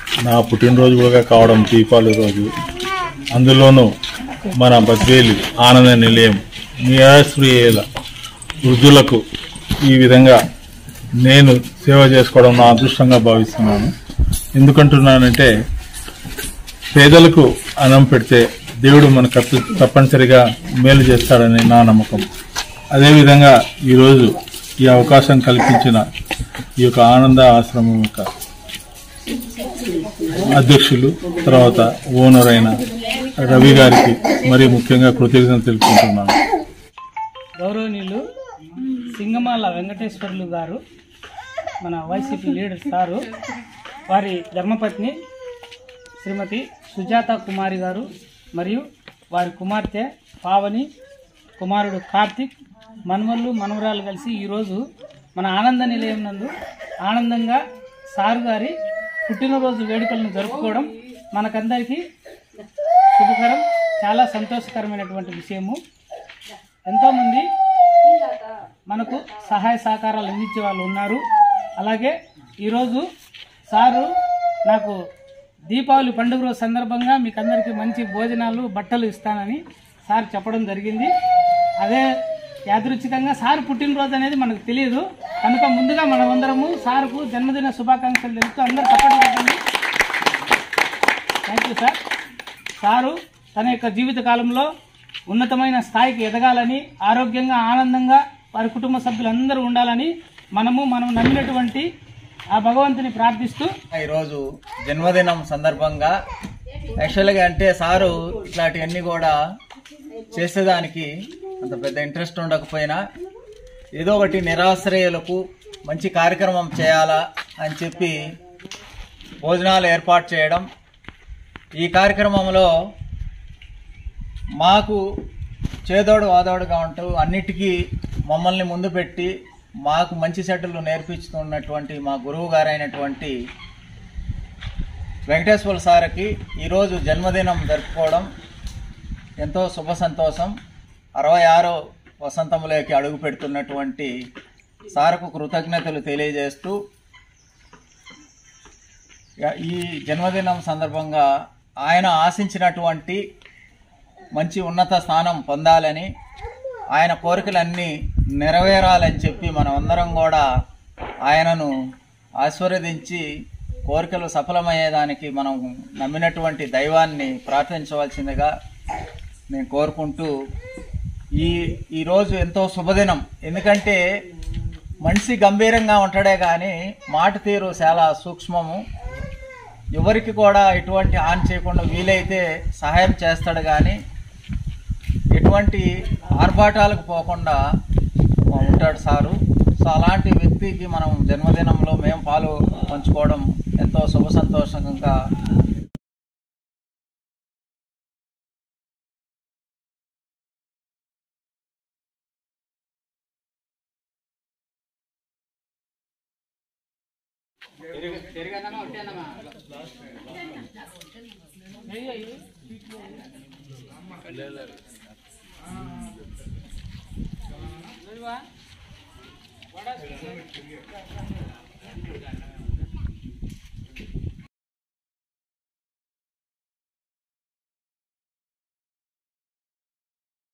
నా పుట్టినరోజు కూడా కావడం దీపావళి రోజు అందులోనూ మన బద్వేలి ఆనంద నిలయం నిరాశ్రయుల వృద్ధులకు ఈ విధంగా నేను సేవ చేసుకోవడం నా అదృష్టంగా భావిస్తున్నాను ఎందుకంటున్నానంటే పేదలకు అన్నం పెడితే దేవుడు మనకు తప్ప- తప్పనిసరిగా మేలు చేస్తాడని నా నమ్మకం అదేవిధంగా ఈరోజు ఈ అవకాశం కల్పించిన ఈ యొక్క ఆనంద ఆశ్రమం యొక్క అధ్యక్షులు తర్వాత ఓనర్ అయిన రవి గారికి మరి ముఖ్యంగా కృతజ్ఞతలు తెలుపుకుంటున్నాను గౌరవనీయులు సింగమాల వెంకటేశ్వర్లు గారు మన వైసీపీ లీడర్ సారు వారి ధర్మపత్ని శ్రీమతి సుజాత కుమారి గారు మరియు వారి కుమార్తె పావని కుమారుడు కార్తిక్ మనుమళ్ళు మనవరాలు కలిసి ఈరోజు మన ఆనంద నిలయం నందు ఆనందంగా సారు గారి పుట్టినరోజు వేడుకలను జరుపుకోవడం మనకందరికీ శుభకరం చాలా సంతోషకరమైనటువంటి విషయము ఎంతోమంది మనకు సహాయ సహకారాలు అందించే వాళ్ళు ఉన్నారు అలాగే ఈరోజు సారు నాకు దీపావళి పండుగ రోజు సందర్భంగా మీకు అందరికీ మంచి భోజనాలు బట్టలు ఇస్తానని సార్ చెప్పడం జరిగింది అదే యాదృచ్ఛికంగా సార్ పుట్టినరోజు అనేది మనకు తెలియదు కనుక ముందుగా మనమందరము సార్కు జన్మదిన శుభాకాంక్షలు తెలుపుతూ అందరూ తప్పటి పెట్టండి థ్యాంక్ యూ సార్ సారు తన యొక్క జీవిత కాలంలో ఉన్నతమైన స్థాయికి ఎదగాలని ఆరోగ్యంగా ఆనందంగా వారి కుటుంబ సభ్యులందరూ ఉండాలని మనము మనం నమ్మినటువంటి ఆ భగవంతుని ప్రార్థిస్తూ ఈరోజు జన్మదినం సందర్భంగా యాక్చువల్గా అంటే సారు ఇట్లాంటివన్నీ కూడా చేసేదానికి అంత పెద్ద ఇంట్రెస్ట్ ఉండకపోయినా ఏదో ఒకటి నిరాశ్రయులకు మంచి కార్యక్రమం చేయాలా అని చెప్పి భోజనాలు ఏర్పాటు చేయడం ఈ కార్యక్రమంలో మాకు చేదోడు వాదోడుగా ఉంటూ అన్నిటికీ మమ్మల్ని ముందు పెట్టి మాకు మంచి సెటిల్ నేర్పిస్తున్నటువంటి మా గురువు గారైనటువంటి వెంకటేశ్వర సార్కి ఈరోజు జన్మదినం జరుపుకోవడం ఎంతో శుభ సంతోషం అరవై ఆరో వసంతంలోకి అడుగు పెడుతున్నటువంటి సార్కు కృతజ్ఞతలు తెలియజేస్తూ ఇక ఈ జన్మదినం సందర్భంగా ఆయన ఆశించినటువంటి మంచి ఉన్నత స్థానం పొందాలని ఆయన కోరికలన్నీ నెరవేరాలని చెప్పి మనమందరం కూడా ఆయనను ఆశీర్వదించి కోరికలు సఫలమయ్యేదానికి మనం నమ్మినటువంటి దైవాన్ని ప్రార్థించవలసిందిగా నేను కోరుకుంటూ ఈ ఈరోజు ఎంతో శుభదినం ఎందుకంటే మనిషి గంభీరంగా ఉంటాడే కానీ మాట తీరు చాలా సూక్ష్మము ఎవరికి కూడా ఎటువంటి హాని చేయకుండా వీలైతే సహాయం చేస్తాడు కానీ ఎటువంటి ఆర్భాటాలకు పోకుండా ఉంటాడు సారు సో అలాంటి వ్యక్తికి మనం జన్మదినంలో మేము పాలు పంచుకోవడం ఎంతో శుభ సంతోషంగా వడ